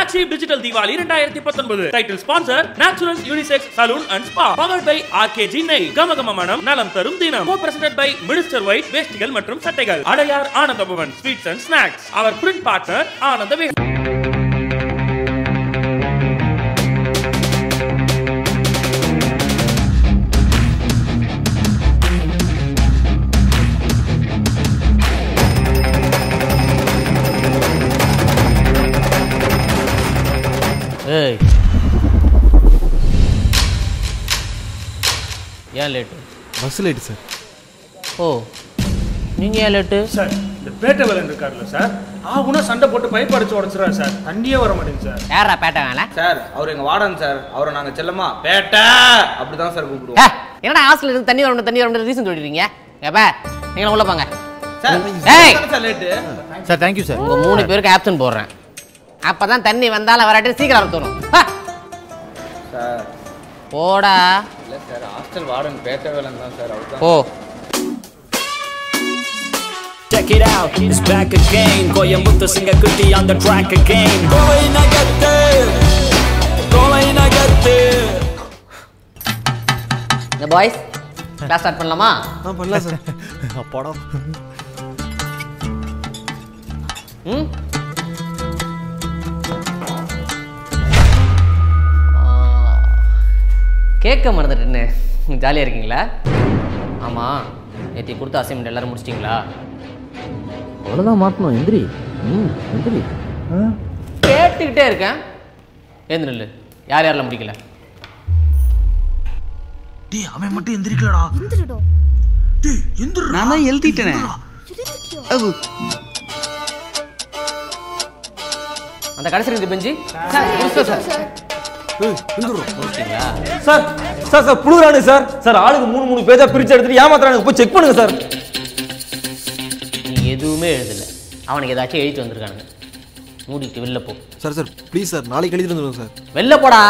Flagship Digital Diwali 2019 title sponsor Naturals unisex salon and spa powered by RKG நெய் கமகம மனம் நலம் தரும் தினம் co presented by Minister White வேஷ்டிகள் மற்றும் சட்டைகள் Adyar Ananda Bhavan sweets and snacks our print partner Ananda வே ஏய் ஏன் லேட்டு பஸ் லேட்டு சார் ஓ நீங்கள் ஏன் லேட்டு சார் இந்த பேட்டை வேலை இருக்காருல்ல சார் ஆகுனா சண்டை போட்டு பைப் அடிச்சு உடச்சிடுறாரு சார் தண்ணியே வர மாட்டேங்குது சார் யாரா பேட்டை வேலை சார் அவர் எங்க வார்டன் சார் அவரை நாங்க செல்லமா பேட்டா அப்படிதான் சார் ஏ, கூப்பிடுவோம் என்னடா ஹாஸ்டல் இருக்கு தண்ணி வரணும் தண்ணி வரணும் ரீசன் சொல்லிடுறீங்க ஏப்பா நீங்களும் உள்ள போங்க சார் ஏய் sir late sir thank you sir உங்க மூணு பேருக்கு ஆப்ஷன் போடுறேன் அப்பதான் தண்ணி வந்தாலும் வராட்டி சீக்கிரம் வர தோணும் ஹா, சார் போடா இல்ல சார் ஹாஸ்டல் வார்டன் பேட்டை வேலை தான் சார் அவர் தான் போ Check it out, it's back again. Coyambuto Singakuti on the track again. Going nagate, going nagate. இந்த பாய்ஸ் கிளாஸ் ஸ்டார்ட் பண்ணலாமா ஆ பண்ணலாம் சார் அப்பாடா ம் கேட்க மறந்துட்டேன்னு ஜாலியாக இருக்கீங்களா ஆமாம் நேற்று கொடுத்த அசைன்மெண்ட் எல்லாரும் முடிச்சிட்டிங்களா அவ்வளோதான் மாட்டணும் எந்திரி ம் எந்திரி கேட்டுக்கிட்டே இருக்கேன் ஏந்து நில்லு யார் யாரெல்லாம் முடிக்கல டேய் அவன் மட்டும் எந்திரிக்கலடா டேய் எந்திரா நான் தான் எழுதிட்டேனே அந்த கடைசி ரெண்டு பெஞ்சு முடிச்சிட்டிங்களா சார் சார் சார் புழுகுறானு சார் சார் ஆளுக்கு மூணு மூணு பேஜா பிரிச்சு எடுத்துட்டு ஏமாத்துறானுங்க போய் செக் பண்ணுங்க சார் நீ எதுவுமே எழுதல அவனுக்கு ஏதாச்சும் எழுதிட்டு வந்திருக்கானுங்க மூடிட்டு வெளில போ சார் சார் ப்ளீஸ் சார் நாளைக்கு எழுதிட்டு வந்துடுங்க சார் வெளில போடா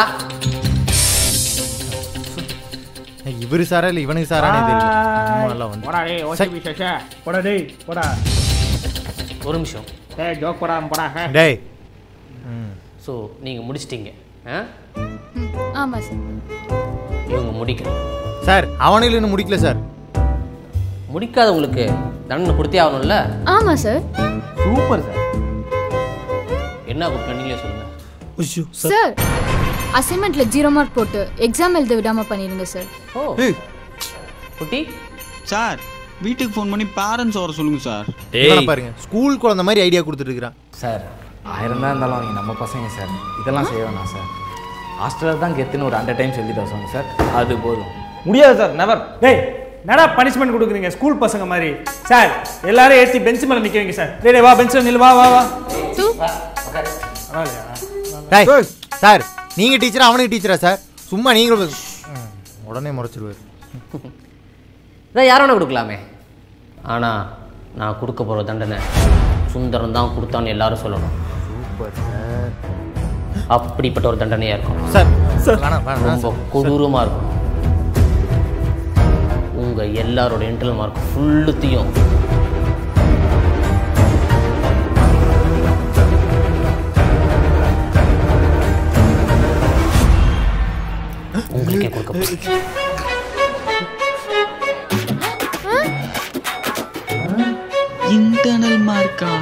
இவரு சாரா இல்லை இவனுக்கு சாரானே தெரியல வந்து போடா டேய் ஓசிபி சச்சா போடா டேய் போடா ஒரு நிமிஷம் டேய் ஜோக் போடா போடா டேய் ஸோ நீங்கள் முடிச்சிட்டீங்க ஆ ஆமாம் சார் இவங்க முடிக்கல சார் அவனையில் இன்னும் முடிக்கல சார் முடிக்காதவங்களுக்கு தண்டனை கொடுத்தே ஆகணும்ல ஆமாம் சார் சூப்பர் சார் என்ன கொடுக்கல நீங்களே சொல்லுங்கள் ஐயோ சார் அசைன்மெண்ட்ல ஜீரோ மார்க் போட்டு எக்ஸாம் எழுத விடாம பண்ணிருங்க சார் ஓ ஏய் குட்டி சார் வீட்டுக்கு ஃபோன் பண்ணி பேரண்ட்ஸ் வர சொல்லுங்க சார் இவனை பாருங்க ஸ்கூல் குழந்தை மாதிரி ஐடியா கொடுத்துட்டு இருக்கிறான் சார் ஆயிரம் தான் இருந்தாலும் அவங்க நம்ம பசங்க சார் இதெல்லாம் செய்ய வேணாம் சார் ஹாஸ்டலில் தான் கெத்துன்னு ஒரு ஹண்ட்ரட் டைம் சொல்லிட்டு வர சொல்லுங்க சார் அது போதும் முடியாது சார் நெவர் டேய் என்னடா பனிஷ்மெண்ட் கொடுக்குறீங்க ஸ்கூல் பசங்க மாதிரி சார் எல்லாரும் ஏற்றி பெஞ்ச் மேலே நிற்க வைங்க சார் டேய் டேய், வா பெஞ்சில் நில்லு வா வா வா டூ டேய் சார் நீங்க டீச்சரா அவனுக்கு டீச்சரா சார் சும்மா நீங்களும் ம், உடனே முறைச்சிருவாரு இதான் யார் வேணா கொடுக்கலாமே ஆனால் நான் கொடுக்க போகிற தண்டனை சுந்தரம் தான் கொடுத்தான்னு எல்லாரும் சொல்லணும் சூப்பர் சார் அப்படிப்பட்ட ஒரு தண்டனையாக இருக்கும் சார் சார் வேணாம் வேணாம் ரொம்ப கொடூரமாக இருக்கும் உங்கள் எல்லாரோட இன்டர்னல் மார்க் ஃபுல்லுத்தையும் உங்களுக்கே கொடுக்க போறேன். இன்டர்னல் மார்க்கா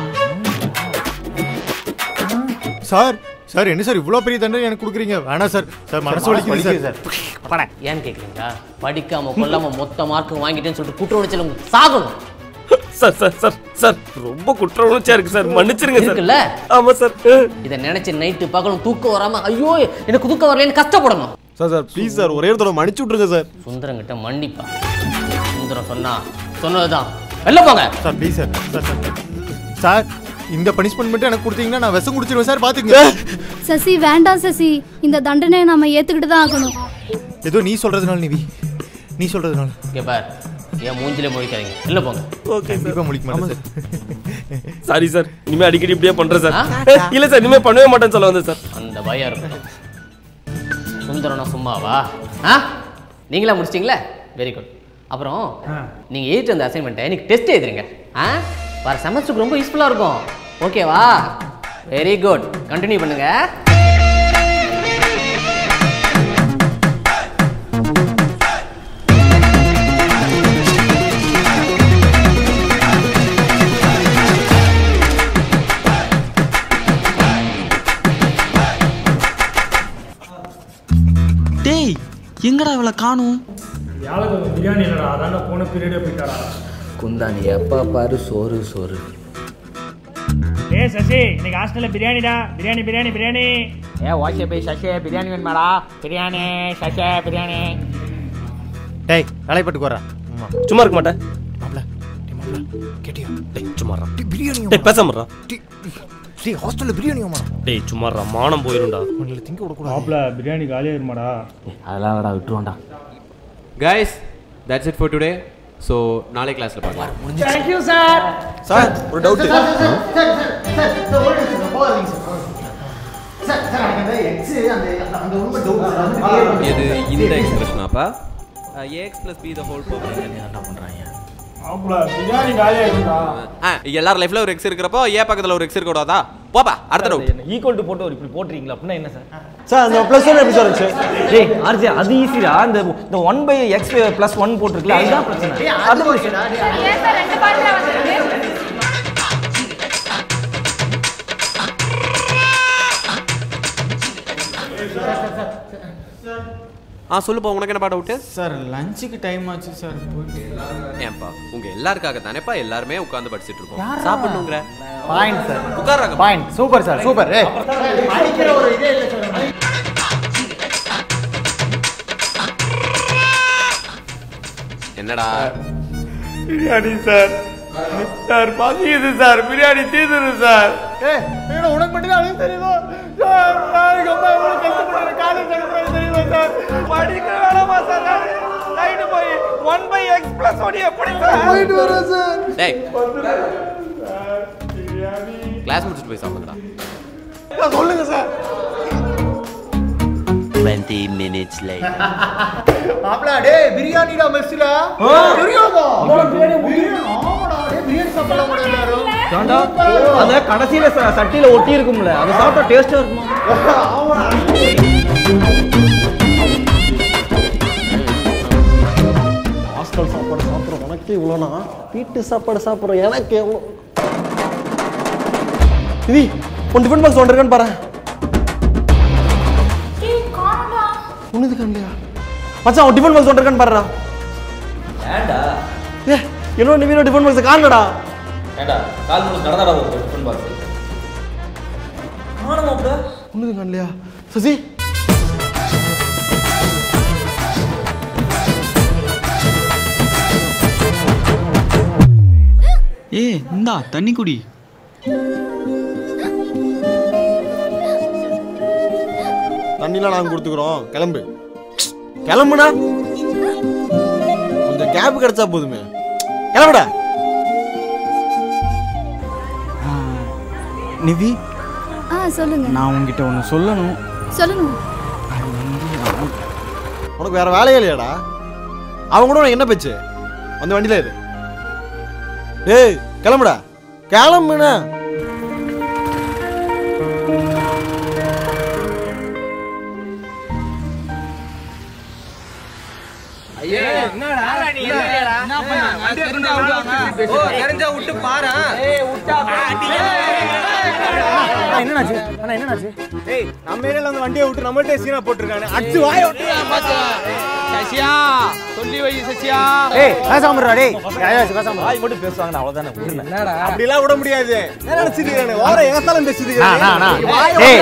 சார் சார் என்ன சார் இவ்வளோ பெரிய தண்டனை எனக்கு கொடுக்குறீங்க வேணாம் சார் சார் மனசு வலிக்குது சார் பட ஏன்னு கேட்குறீங்களா படிக்காம கொள்ளாம மொத்த மார்க் வாங்கிட்டேன்னு சொல்லிட்டு குற்ற உணர்ச்சியில் உங்களுக்கு சாகணும் சார் சார் சார் சார் ரொம்ப குற்ற உணர்ச்சியா இருக்கு சார் மன்னிச்சிருங்க சார் இருக்குல்ல ஆமா சார் இதை நினைச்சு நைட்டு பகலும் தூக்கம் வராம ஐயோ எனக்கு தூக்கம் வரலன்னு கஷ்டப்படணும் சார் சார் ப்ளீஸ் சார் ஒரே ஒரு தடவை மன்னிச்சு விட்ருங்க சார் சுந்தரங்கிட்ட மன்னிப்பா சுந்தரம் சொன்னா சொன்னதுதான் வெளில போங்க sir please sir sir sir sir இந்த பனிஷ்மெண்ட் மட்டும் எனக்கு கொடுத்தீங்கன்னா நான் விஷம் குடிச்சிருவேன் சார் பார்த்துங்க சசி வேண்டாம் சசி இந்த தண்டனையை நாம ஏத்துக்கிட்டு தான் ஆகணும் ஏதோ நீ சொல்றதுனால நிவி நீ சொல்றதுனால இங்க பார் என் மூஞ்சிலே முழிக்காதீங்க வெளில போங்க ஓகே சார் கண்டிப்பா முடிக்க மாட்டேன் சார் சாரி சார் இனிமே அடிக்கடி இப்படியே பண்றேன் சார் ஆ? இல்ல சார் இனிமே பண்ணவே மாட்டேன்னு சொல்ல வந்தேன் சார் அந்த பயம் இருக்கணும் சுந்தரனா சும்மாவா ஆ நீங்களா முடிச்சிட்டிங்களா வெரி குட் அப்புறம் நீங்கள் எயிட் அந்த அசைன்மெண்ட்டை இன்னைக்கு டெஸ்ட் எழுதுறீங்க ஆ வர செமஸ்டருக்கு ரொம்ப யூஸ்ஃபுல்லாக இருக்கும் ஓகேவா வெரி குட் கண்டினியூ பண்ணுங்க எங்கடா இவளை காணும் வியாழக்கிழமை பிரியாணி இல்லடா அதான போன பீரியடே போயிட்டாடா குந்தாணி எப்போ பாரு சோறு சோறு ஏ சசி இன்னைக்கு ஹாஸ்டல்ல பிரியாணிடா பிரியாணி பிரியாணி பிரியாணி ஏ ஓகே போய் சஷே பிரியாணி வேணுமாடா பிரியாணி சஷே பிரியாணி டேய் வேலைப்பட்டு போறா சும்மா இருக்க மாட்டேன் கேட்டியா டேய் சும்மாறா பிரியாணி டேய் பேசாமறா டேய் ஹாஸ்டல்ல பிரியாணி ஆமா டேய் சும்மாறா மானம் போயிரும்டா உங்களை திங்க விடக்கூடாது மாப்பிள பிரியாணி காலியாயிருமாடா அதெல்லாம் விடா விட்டுருவோம்டா guys that's it for today so நாளை கிளாஸில் பார்க்கலாம் தேங்க்யூ சார் சார் ஒரு டவுட் இது இந்த எக்ஸ்பிரஷனாப்பா a x plus b the whole power என்ன பண்ணுறாங்க மாப்பிள பிரியாணி காலியாயிரும்டா ஆ எல்லார் லைஃப்ல ஒரு எக்ஸ் இருக்கிறப்போ ஏ பக்கத்தில் ஒரு எக்ஸ் இருக்கக்கூடாதா போப்பா அடுத்த டவுட் ஈக்குவல் டு போட்டு ஒரு இப்படி போட்டுறீங்களா அப்படின்னா என்ன சார் சார் அந்த ப்ளஸ் ஒன் எப்படி சார் இருந்துச்சு டேய் ஆர்ஜி அது ஈஸிடா இந்த இந்த one by x plus one போட்டிருக்கல அதுதான் பிரச்சனை அது பிரச்சனை ஏன் சார் ரெண்டு பாட்டில் வந்திருக்கு ஆ சொல்லுப்பா உனக்கு என்னப்பா டவுட்டு சார் லஞ்சுக்கு டைம் ஆச்சு சார் போயிட்டு ஏன்பா உங்க எல்லாருக்காக தானேப்பா எல்லாருமே உட்காந்து படிச்சிட்டு இருக்கோம் சாப்பிடணுங்கிற பாயிண்ட் சார் உட்கார்றாங்க பாயிண்ட் சூப்பர் சார் சூப்பர் ஏய் படிக்கிற ஒரு இதே இல்லை சார் என்னடா பிரியாணி சார் சார் பசிக்குது சார் பிரியாணி தீந்துரு சார் ஏய் என்னடா உனக்கு மட்டும் தான் அழுகு தெரியுதோ சார் நாளைக்கு அம்மா எவ்வளவு கஷ்டப்படுறேன் காலேஜ் அனுப்புறது தெரியுமா சார் படிக்க வேணாமா சார் நைட்டு போய் one by x plus one எப்படி சார் போயிட்டு வரேன் சார் டேய் கிளாஸ் முடிச்சுட்டு போய் சாப்பிடுங்கடா சொல்லுங்க சார் 20 minutes later. மாப்ள டேய் பிரியாணிடா மெஸ்ல தெரியாதா பிரியாணி பிரியாணி ஆமாடா டேய் பிரியாணி சாப்பிடலாம் கூட எல்லாரும் ஏன்டா அந்த கடைசியில ச- சட்டியில ஒட்டி இருக்கும்ல அதை சாப்பிட்டா டேஸ்டா இருக்குமா ஹாஸ்டல் சாப்பாடு சாப்பிட்ற உனக்கு இவ்வளோனா வீட்டு சாப்பாடு சாப்பிட்ற எனக்கு எவ்வளோ இது உன் டிஃபன் பாக்ஸ் ஒன்று இருக்கான்னு பாரு உன்னது கண்ணியா மச்சான் உன் டிஃபன் பாக்ஸ் ஒன்று இருக்கான்னு பாருடா ஏன்டா ஏ என்னோட நிவியோட டிஃபன் பாக்ஸ் காணடா ஏன்டா கால் முடிச்சு நடந்தாடா ஒரு டிஃபன் பாக்ஸ் காணமாப்ல உன்னது கண்ணியா சசி ஏ இந்தா தண்ணி குடி தண்ணிலாம் நாங்கள் கொடுத்துக்குறோம் கிளம்பு கிளம்புனா கொஞ்சம் கேப் கிடைச்சா போதுமே கிளம்புடா நிவி ஆ சொல்லுங்க நான் உங்ககிட்ட ஒன்று சொல்லணும் சொல்லுங்க உனக்கு வேற வேலையே இல்லையாடா அவன் கூட உனக்கு என்ன பேச்சு அந்த வண்டியில இரு ஏய் கிளம்புடா கிளம்புனா தெரிஞ்சா விட்டு பாரு என்னடாச்சு அண்ணா என்னடாச்சு ஏய் நம்ம ஏரியால வந்து வண்டியை விட்டு நம்மள்ட்ட சீனா போட்டுருக்கானே அடிச்சு வாய சசியா சொல்லி வை சசியா ஏய் பேசாம இருடா டேய் யாராச்சும் பேசாம வாய் மட்டும் பேசுவாங்க அவ்வளவுதானே விடுறேன் அப்படிலாம் விட முடியாது என்ன நினைச்சிருக்கானே ஓர எகத்தாலும் பேசிட்டு அண்ணா, அண்ணா, அண்ணா. டேய்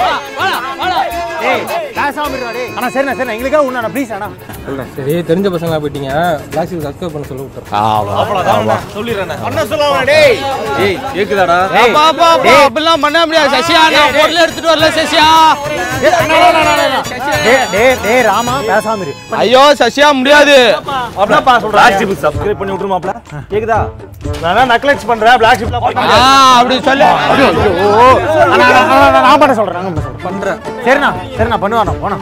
டேய் பேசாம இருடா டேய் அண்ணா சரிண்ணா சரிண்ணா எங்களுக்காக உண்ணா ப்ளீஸ் அண்ணா சரி தெரிஞ்ச பசங்களா போயிட்டீங்க கிளாஸ் சப்ஸ்கிரைப் பண்ண சொல்ல விட்டுறேன் சொல்லிடுறேன் அண்ணா சொல்லுவாங்க டேய் ஏய் கேக்குதாடா டேய் பா பா பா அப்படிலாம் பண்ண முடியாது சசியா நான் பொருள் எடுத்துட்டு வரல சசியா டேய், அண்ணா, அண்ணா, அண்ணா, அண்ணா. டேய் டேய் டேய் ராமா பேசாம இரு ஐயோ சசியா முடியாது அப்படின்னா சொல்றேன் ஷிப் சப்ஸ்கிரைப் பண்ணி விட்டுருமாப்ல கேக்குதா நான் நக்லெக்ஸ் பண்றேன் பிளாக் ஷிப்ல ஆ அப்படி சொல்லு ஓ அண்ணா, அண்ணா, அண்ணா, அண்ணா, நான் பண்ண சொல்றேன் நான் பண்ண சொல்றேன் பண்றேன் சரிண்ணா சரிண்ணா பண்ணுவாண்ணா போனா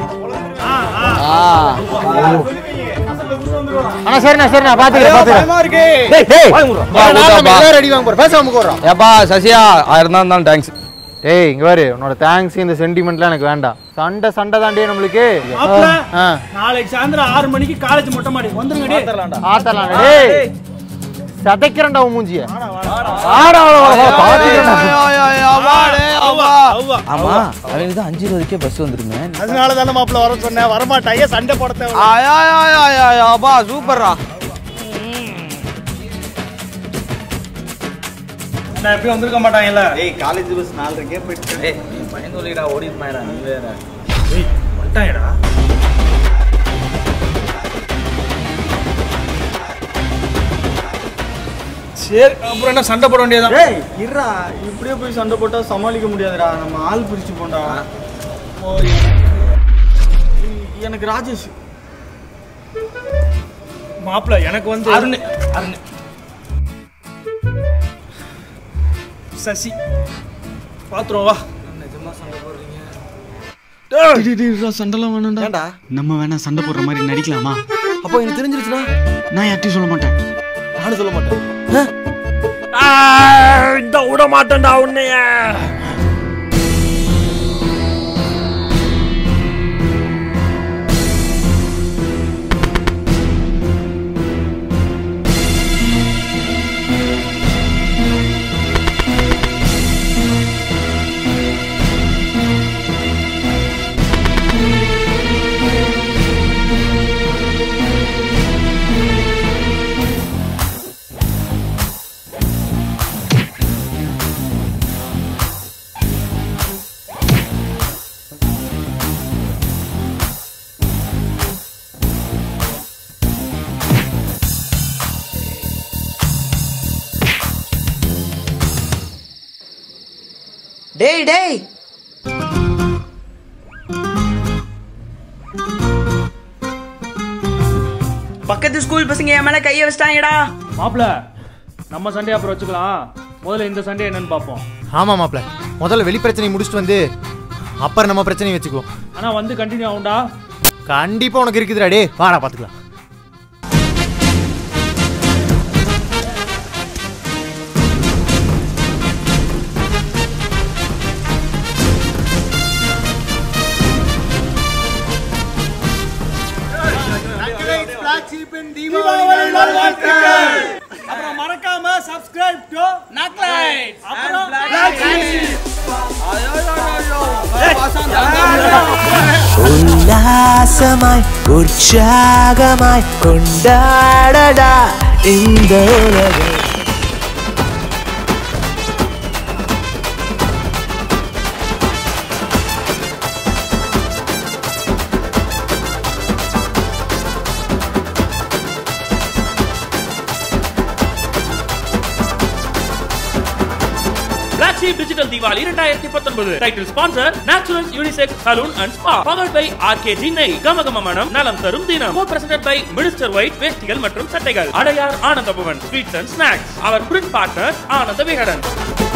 அண்ணா சரிண்ணா சரிண்ணா பாத்துக்கிறேன் பாத்துக்கிறேன் இருக்கு டேய் டேய் வாய் மூடுறா. எல்லாரும் ரெடி வாங்க போறோம் பேசாம போறோம் ஏப்பா சசியா ஆயிரம் தான் இருந்தாலும் தேங்க்ஸ் டேய் இங்க பாரு உன்னோட தேங்க்ஸ் இந்த சென்டிமெண்ட்லாம் எனக்கு வேண்டாம் சண்டை சண்டை தாண்டியே நம்மளுக்கு ஆ நாளைக்கு சாயந்தரம் ஆறு மணிக்கு காலேஜ் மொட்டை மாடி வந்துருங்க டேய் ஆத்தலாம் டேய் சதைக்கிறேன்டா உன் மூஞ்சிய ஆமா அவனுக்கு தான் அஞ்சு இருபதுக்கே பஸ் வந்துருமே அதனால தானே மாப்பிள்ள வர சொன்னேன் வரமாட்டாயே சண்டை போட தேவை அப்பா சூப்பர்ரா நான் எப்பயும் வந்திருக்க மாட்டாங்கல்ல ஏய் காலேஜ் பஸ் நாலரைக்கே போயிட்டு ஏய் நீ பயந்து சொல்லிடா ஓடி இருப்பாயடா நீ வேற ஏய் வந்துட்டாங்கடா சரி அப்புறம் என்ன சண்டை போட வேண்டியதான் ஏய் இருடா இப்படியே போய் சண்டை போட்டா சமாளிக்க முடியாதுடா நம்ம ஆள் பிரிச்சு போண்டா ஓ, எனக்கு- எனக்கு ராஜேஷ் மாப்பிள்ள எனக்கு வந்து அருண் அருண் சசி பாத்துருவோம் வா சண்டைலாம் வேணாம்டா ஏன்டா நம்ம வேணா சண்டை போடுற மாதிரி நடிக்கலாமா அப்போ எனக்கு தெரிஞ்சிருச்சுன்னா நான் யார்ட்டையும் சொல்ல மாட்டேன் நானும் சொல்ல மாட்டேன் இந்த விட மாட்டேன்டா உன்னைய டேய் டேய் பக்கத்து ஸ்கூல் பசங்க என் மேல கைய வச்சிட்டாங்கடா மாப்பிள நம்ம சண்டே அப்புறம் வச்சுக்கலாம் முதல்ல இந்த சண்டே என்னன்னு பார்ப்போம் ஆமா மாப்பிள்ள முதல்ல வெளி பிரச்சனையை முடிச்சுட்டு வந்து அப்புறம் நம்ம பிரச்சனையை வச்சுக்குவோம் ஆனா வந்து கண்டினியூ ஆகும்டா கண்டிப்பா உனக்கு இருக்குதுடா டே வாடா பாத்துக்கலாம் அப்புறம் மறக்காம சப்ஸ்கிரைப் டு நாக்லைட் அப்புறம் ഉല്ലാസമായി ഉത്സാഹമായി കൊണ്ടാടടാ இந்த உலகம் Black Sheep Digital Diwali 2019 title sponsor Naturals unisex salon and spa powered by RKG நெய் கமகம மனம் நலம் தரும் தினம் co presented by Minister White வேஷ்டிகள் மற்றும் சட்டைகள் Adyar Ananda Bhavan sweets and snacks our print partner Ananda Vikatan